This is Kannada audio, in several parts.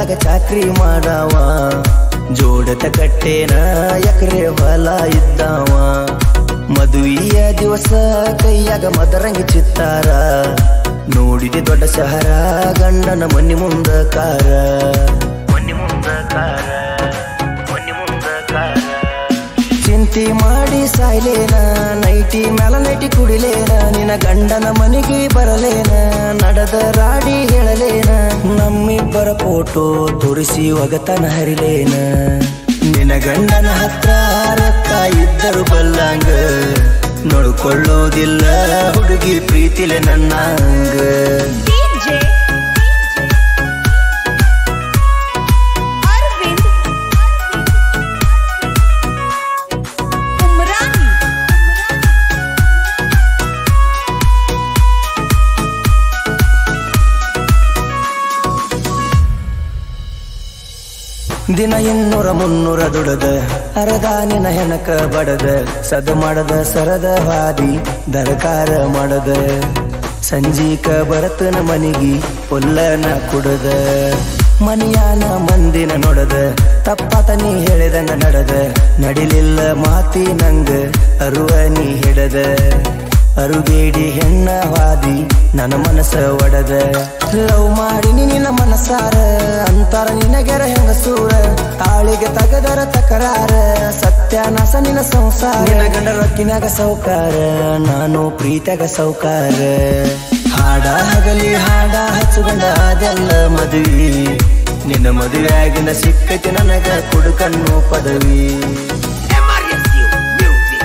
ಬ್ಯಾಂಕ್ದಾಗ ಚಾಕ್ರಿ ಮಾಡವ ಜೋಡತ ಕಟ್ಟೇನ ಎಕರೆ ಹೊಲ ಇದ್ದವ ಮದುವೆಯ ದಿವಸ ಕೈಯಾಗ ಮದರಂಗಿ ಚಿತ್ತಾರ ನೋಡಿದೆ ದೊಡ್ಡ ಶಹರ ಗಂಡನ ಮನಿ ಮುಂದ ಕಾರ ಮನಿ ಮುಂದ ಕಾರ ಮನಿ ಮುಂದ ಕಾರ ಚಿಂತಿ ಮಾಡಿ ಸಾಯ್ಲೇನ ನೈಟಿ ಮ್ಯಾಲ ನೈಟಿ ಕುಡಿಲೇನ ನಿನ್ನ ಗಂಡನ ಮನೆಗೆ ಬರಲೇನ ನಡೆದ ರಾಡಿ ಹೇಳಲೇನ ನಮ್ಮಿಬ್ಬರ ಫೋಟೋ ತೋರಿಸಿ ಒಗತನ ಹರಿಲೇನ ನಿನ್ನ ಗಂಡನ ಹತ್ರ ರೊಕ್ಕ ಇದ್ದರು ಬಲ್ಲಂಗ ನೋಡ್ಕೊಳ್ಳೋದಿಲ್ಲ ಹುಡುಗಿ ಪ್ರೀತಿಲೆ ನನ್ನಂಗ DJ Arvind Umrani ದಿನ ಇನ್ನೂರ ಮುನ್ನೂರ ದುಡದ ಅರದ ನಿನ ಹೆಣಕ ಬಡದ ಸದ ಮಾಡದ ಸರದ ಹಾದಿ ದರಕಾರ ಮಾಡದ ಸಂಜೀಕ ಬರತನ ಮನಿಗಿ ಪುಲ್ಲನ ಕುಡದ ಮನಿಯಾನ ಮಂದಿನ ನೋಡದ ತಪ್ಪಾತ ನೀ ಹೇಳಿದಂಗ ನಡೆದ ನಡಿಲಿಲ್ಲ ಮಾತಿ ನಂಗ ಅರುವ ನೀ ಹಿಡದ ಅರುಗೇಡಿ ಹೆಣ್ಣ ವಾದಿ ನನ್ನ ಮನಸ್ಸ ಒಡದ ಲವ್ ಮಾಡಿ ನಿನ್ನ ಮನಸ್ಸಾರ ಅಂತಾರ ನಿನಗೆರ ಹೆಂಗಸೂರ ತಾಳಿಗೆ ತಗದರ ತಕರಾರ ಸತ್ಯಾನಾಸ ನಿನ್ನ ಸಂಸಾರ ನಿನ್ನ ಗಂಡ ರೊಕ್ಕಿನಾಗ ಸೌಕಾರ ನಾನು ಪ್ರೀತಿಯಾಗ ಸೌಕಾರ ಹಾಡ ಹಗಲಿ ಹಾಡ ಹಚ್ಚುಗಂಡ ಅದೆಲ್ಲ ಮದುವೆ ನಿನ್ನ ಮದುವೆ ಆಗಿನ ಸಿಕ್ಕೈತಿ ನನಗ ಕುಡುಕನ್ನು ಪದವಿ MRSU Music.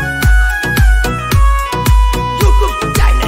YouTube channel.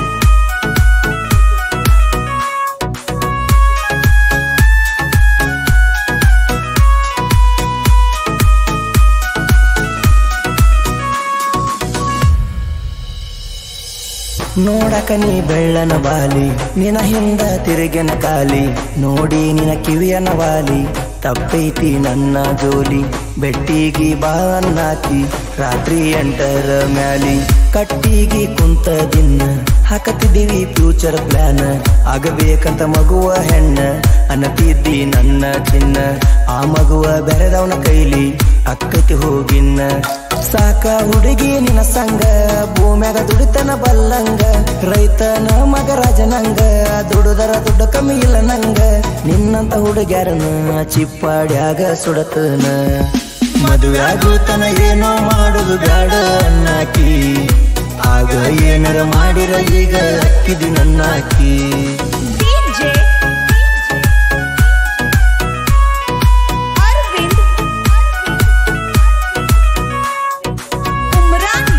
ನೋಡಕ ನೀ ಬೆಳ್ಳನ ಬಾಲಿ ನಿನ ಹಿಂದ ತಿರುಗಿನ ಕಾಲಿ ನೋಡಿ ನಿನ ಕಿವಿಯನ ವಾಲಿ ತಪ್ಪೈತಿ ನನ್ನ ಜೋಲಿ ಬೆಟ್ಟಿಗಿ ಬಾನ್ನಾಕಿ ರಾತ್ರಿ ಎಂಟರ ಮ್ಯಾಲಿ ಕಟ್ಟಿಗಿ ಕುಂತ ದಿನ ಹಾಕತಿದ್ದೀವಿ ಫ್ಯೂಚರ್ ಪ್ಲಾನ್ ಆಗಬೇಕಂತ ಮಗುವ ಹೆಣ್ಣ ಅನ್ನತಿದ್ದಿ ನನ್ನ ಚಿನ್ನ ಆ ಮಗುವ ಬೆರೆದವನ ಕೈಲಿ ಅಕ್ಕೈತಿ ಹೋಗಿನ್ನ ಸಾಕ ಹುಡುಗಿ ನಿನ್ನ ಸಂಗ ಭೂಮ್ಯಾಗ ದುಡಿತನ ಬಲ್ಲಂಗ ರೈತನ ಮಗ ರಾಜನಂಗ ದುಡುದರ ದುಡ್ಡು ಕಮ್ಮಿ ಇಲ್ಲ ನಂಗ ನಿನ್ನಂತ ಹುಡುಗ್ಯಾರನ ಚಿಪ್ಪಾಡ್ಯಾಗ ಸುಡತನ ಮದುವೆ ಆಗುತನ ಏನೋ ಮಾಡುದು ಬ್ಯಾಡ ಅನ್ನಾಕಿ ಆಗ ಏನರ ಮಾಡಿರ ಈಗ ಅಕ್ಕಿದಿ ನನ್ನಾಕಿ DJ Arvind Umrani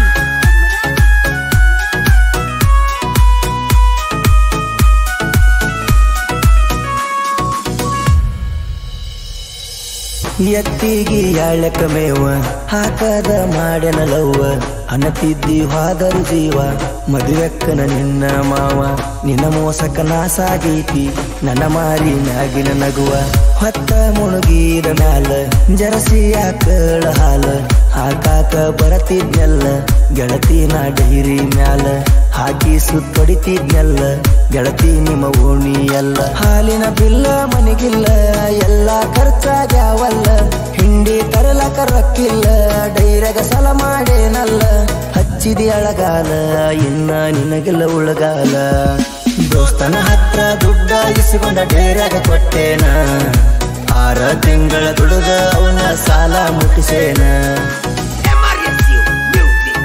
ಎತ್ತಿಗಿ ಯಾಳಕ ಮೇವ ಹಾಕದ ಮಾಡ್ಯನ ಲವ್ವ ಅನತಿದ್ದಿ ಹಾದರು ಜೀವ ಮದುವೆಕ್ಕನ ನಿನ್ನ ಮಾವ ನಿನ್ನ ಮೋಸಕ ನಾಸಾಗೈತಿ ನನ್ನ ಮಾರಿ ಮ್ಯಾಗಿನ ನಗುವ ಹೊತ್ತ ಮುಳುಗಿದ ಮ್ಯಾಲ ಜರಸಿಯ ಕಳ ಹಾಲ ಹಾಕಾಕ ಬರತಿದ್ನೆಲ್ಲ ಗೆಳತಿ ನಾ ಡೈರಿ ಮ್ಯಾಲ ಹಾಕಿ ಸುತ್ತೊಡಿತಿದ್ನೆಲ್ಲ ಗೆಳತಿ ನಿಮ್ಮ ಓಣಿ ಎಲ್ಲ ಹಾಲಿನ ಬಿಲ್ಲ ಮನಿಗಿಲ್ಲ ಎಲ್ಲ ಖರ್ಚಾಗ್ಯಾವಲ್ಲ ಹಿಂಡಿ ತರಲಕ ರೊಕ್ಕಿಲ್ಲ ಡೈರಗ ಸಲ ಮಾಡೇನಲ್ಲ ಹಚ್ಚಿದಿ ಅಳಗಾಲ ಇನ್ನ ನಿನಗೆಲ್ಲ ಉಳಗಾಲ ದೋಸ್ತನ ಹತ್ರ ದುಡ್ಡ ಇಸ್ಕೊಂಡ ಡೇರಾಗ ಕೊಟ್ಟೇನ ಆರ ತಿಂಗಳ ದುಡುದ ಅವನ ಸಾಲ ಮುಟ್ಟಿಸೇನ MRSU Music.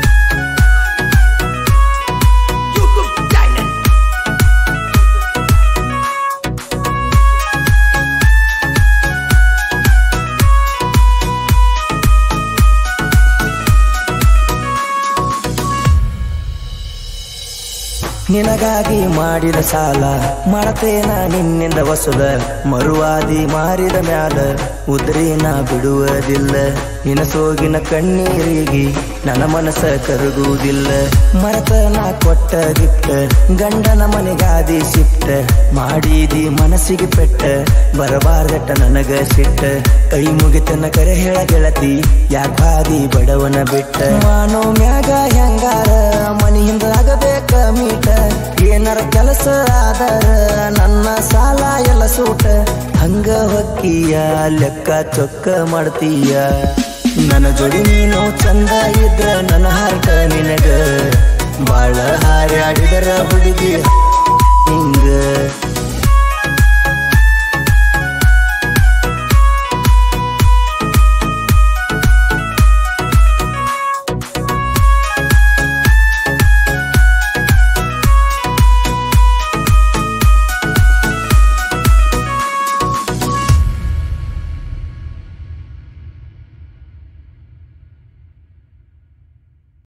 YouTube channel. ನಿನಗಾಗಿ ಮಾಡಿದ ಸಾಲ ಮಾಡತೇನ ನಿನ್ನಿಂದ ವಸುದ ಮರುವಾದಿ ಮಾರಿದ ಮ್ಯಾಲ ಉದ್ರಿನ ಬಿಡುವುದಿಲ್ಲ ನಿನ ಸೋಗಿನ ಕಣ್ಣೀರಿಗೆ ನನ್ನ ಮನಸ್ಸ ಕರಗುವುದಿಲ್ಲ ಮರತನ ಕೊಟ್ಟ ಗಿಫ್ಟ್ ಗಂಡನ ಮನೆಗಾದಿ ಸಿಟ್ಟ ಮಾಡಿದಿ ಮನಸ್ಸಿಗೆ ಪೆಟ್ಟ ಬರಬಾರ್ದಟ್ಟ ನನಗ ಸಿಟ್ಟ ಕೈ ಮುಗಿತನ ಕರೆ ಹೇಳ ಗೆಳತಿ ಯಾಕಾದಿ ಬಡವನ ಬಿಟ್ಟ ಮಾನೋ ಮ್ಯಾಗ ಹೆಂಗಾರ ಮನಿ ಹಿಂದ ಆಗಬೇಕ ಮೀಟ ಏನಾರ ಕೆಲಸ ಆದರ ನನ್ನ ಸಾಲ ಎಲ್ಲ ಸೂಟ ಹಂಗ ಹೊಕ್ಕಿಯ ಲೆಕ್ಕ ಚೊಕ್ಕ ಮಾಡ್ತೀಯ ನನ್ನ ಜೋಡಿ ನೀನು ಚಂದ ಇದ್ರ ನನ್ನ ಹಾರ್ಟ ನಿನಗ ಬಾಳ ಹಾರಾಡಿದರ ಹುಡುಗಿ